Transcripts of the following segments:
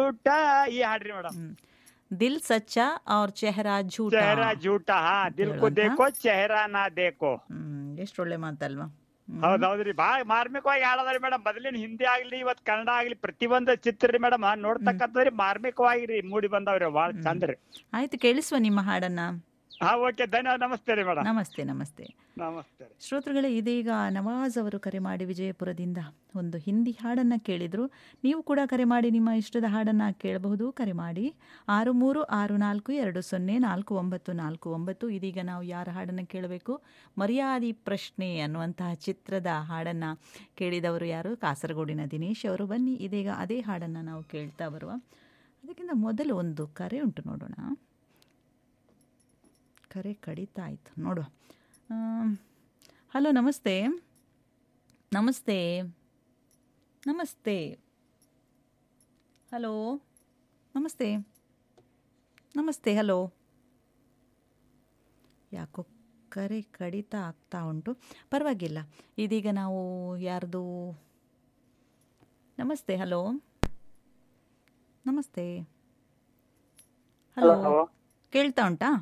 झूठा ಈ ಹಾಡ್ರಿ ಮೇಡಮ್ ಹ್ಮ್. ದಿಲ್ ಸಚ್ಚಾ ಅವ್ರ ಚೆಹರಾ ಝೂಟಾ ಚೆಹರಾ झूठा ಹಾ ದಿಲ್ ಕೋ ಹೇಳುವಂತ? ದೇಕೋ ಚೆಹರಾ ನಾ ದೇಕೋ ಹ್ಮ್ ಎಷ್ಟು ಒಳ್ಳೆ ಮಾತಲ್ವಾ ಹ್ಮ್. ಹೌದೌದ್ರಿ ಬಾಳ ಮಾರ್ಮಿಕವಾಗಿ ಹಾಡದ್ರಿ ಮೇಡಮ್ ಮೊದಲಿನ ಹಿಂದಿ ಆಗ್ಲಿ ಇವತ್ ಕನ್ನಡ ಆಗ್ಲಿ ಪ್ರತಿಯೊಂದು ಚಿತ್ರ ರೀ ಮೇಡಮ್ ನೋಡ್ತಕ್ಕಂಥದ್ರಿ ಮಾರ್ಮಿಕವಾಗಿ ರೀ ಮೂಡಿ ಬಂದವ್ರಿ ಬಾಳ ಚಂದ್ರಿ ಆಯ್ತು ಕೇಳಿಸುವ ನಿಮ್ಮ ಹಾಡನ್ನ ಹಾ ಓಕೆ ಧನ್ಯವಾದ ನಮಸ್ತೆ ರೀ ಮೇಡಮ್ ನಮಸ್ತೆ ನಮಸ್ತೆ ನಮಸ್ತೆ ರೀ ಶ್ರೋತೃಗಳೇ ಇದೀಗ ನವಾಜ್ ಅವರು ಕರೆ ಮಾಡಿ ವಿಜಯಪುರದಿಂದ ಒಂದು ಹಿಂದಿ ಹಾಡನ್ನು ಕೇಳಿದರು ನೀವು ಕೂಡ ಕರೆ ಮಾಡಿ ನಿಮ್ಮ ಇಷ್ಟದ ಹಾಡನ್ನು ಕೇಳಬಹುದು ಕರೆ ಮಾಡಿ ಆರು ಮೂರು ಆರು ನಾಲ್ಕು ಎರಡು ಸೊನ್ನೆ ನಾಲ್ಕು ಒಂಬತ್ತು ನಾಲ್ಕು ಒಂಬತ್ತು ಇದೀಗ ನಾವು ಯಾರ ಹಾಡನ್ನು ಕೇಳಬೇಕು ಮರ್ಯಾದಿ ಪ್ರಶ್ನೆ ಅನ್ನುವಂತಹ ಚಿತ್ರದ ಹಾಡನ್ನು ಕೇಳಿದವರು ಯಾರು ಕಾಸರಗೋಡಿನ ದಿನೇಶ್ ಅವರು ಬನ್ನಿ ಇದೀಗ ಅದೇ ಹಾಡನ್ನು ನಾವು ಕೇಳ್ತಾ ಬರುವ ಅದಕ್ಕಿಂತ ಮೊದಲು ಒಂದು ಕರೆ ಉಂಟು ನೋಡೋಣ ಕರೆ ಕಡಿತಾ ಆಯಿತು ನೋಡುವ ಹಲೋ ನಮಸ್ತೆ ನಮಸ್ತೆ ನಮಸ್ತೆ ಹಲೋ ನಮಸ್ತೆ ನಮಸ್ತೆ ಹಲೋ ಯಾಕೋ ಕರೆ ಕಡಿತ ಆಗ್ತಾ ಉಂಟು ಪರವಾಗಿಲ್ಲ ಇದೀಗ ನಾವು ಯಾರ್ದು ನಮಸ್ತೆ ಹಲೋ ನಮಸ್ತೆ ಹಲೋ ಕೇಳ್ತಾ ಉಂಟಾ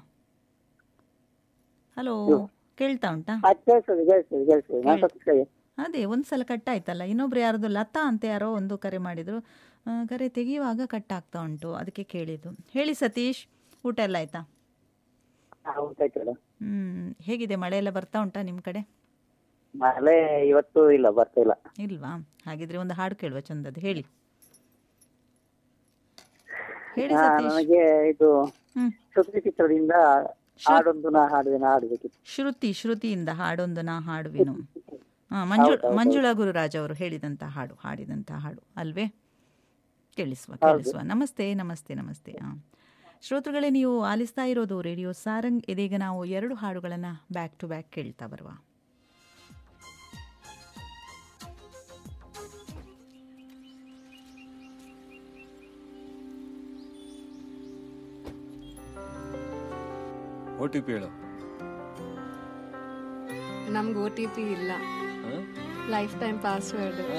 ಹಲೋ ಕೇಳ್ತಾ ಉಂಟಾ ಅದು ಕೇಳಿಸ್ತದೆ ಕೇಳಿಸ್ತದೆ ಕೇಳಿಸ್ತದೆ ನಾನು ಸತೀಶ್ ಅದೇ ಒಂದು ಸಲ ಕಟ್ ಆಯ್ತಲ್ಲ ಇನ್ನೊಬ್ರು ಯಾರ್ದು ಲತಾ ಅಂತ ಯಾರೋ ಒಂದು ಕರೆ ಮಾಡಿದ್ರು ಆ, ಕರೆ ತೆಗೆಯುವಾಗ ಕಟ್ ಆಗ್ತಾ ಉಂಟು ಅದಕ್ಕೆ ಕೇಳಿದ್ದು ಹೇಳಿ ಸತೀಶ್ ಊಟ ಎಲ್ಲ ಆಯ್ತಾ ಊಟ ಆಯ್ತು ಮೇಡಮ್ ಹ್ಮ್ ಹೇಗಿದೆ ಮಳೆ ಎಲ್ಲ ಬರ್ತಾ ಉಂಟಾ ನಿಮ್ಮ ಕಡೆ ಮಳೆ ಇವತ್ತು ಇಲ್ಲ ಬರ್ತಾ ಇಲ್ಲ ಇಲ್ವಾ ಹಾಗಿದ್ರೆ ಒಂದು ಹಾಡು ಕೇಳುವ ಚಂದದ್ದು ಹೇಳಿ ಹೇಳಿ ಆ, ಸತೀಶ್ ನನಗೆ ಇದು ಹ್ಮ್ ಸುದ್ದಿ ಚಿತ್ರದಿಂದ ಹಾಡೊಂದು ನಾ ಹಾಡುವೆ ನಾ ಹಾಡಬೇಕಿತ್ತು ಶ್ರುತಿ ಶ್ರುತಿಯಿಂದ ಹಾಡೊಂದು ನಾ ಹಾಡುವೆನು ಹಾ ಮಂಜು ಮಂಜುಳಾ ಗುರುರಾಜ್ ಅವರು ಹೇಳಿದಂಥ ಹಾಡು ಹಾಡಿದಂಥ ಹಾಡು ಅಲ್ವೇ ಕೇಳಿಸುವ ಕೇಳಿಸುವ ನಮಸ್ತೆ ನಮಸ್ತೆ ನಮಸ್ತೆ ಹಾಂ ಶ್ರೋತೃಗಳೇ ನೀವು ಆಲಿಸ್ತಾ ಇರೋದು ರೇಡಿಯೋ ಸಾರಂಗ್ ಇದೀಗ ನಾವು ಎರಡು ಹಾಡುಗಳನ್ನು ಬ್ಯಾಕ್ ಟು ಬ್ಯಾಕ್ ಕೇಳ್ತಾ ಬರುವ ಓ ಟಿ ಪಿ ಹೇಳು ನಮ್ಗೆ ಒ ಟಿ ಪಿ ಇಲ್ಲ ಲೈಫ್ ಟೈಮ್ ಪಾಸ್ವರ್ಡ್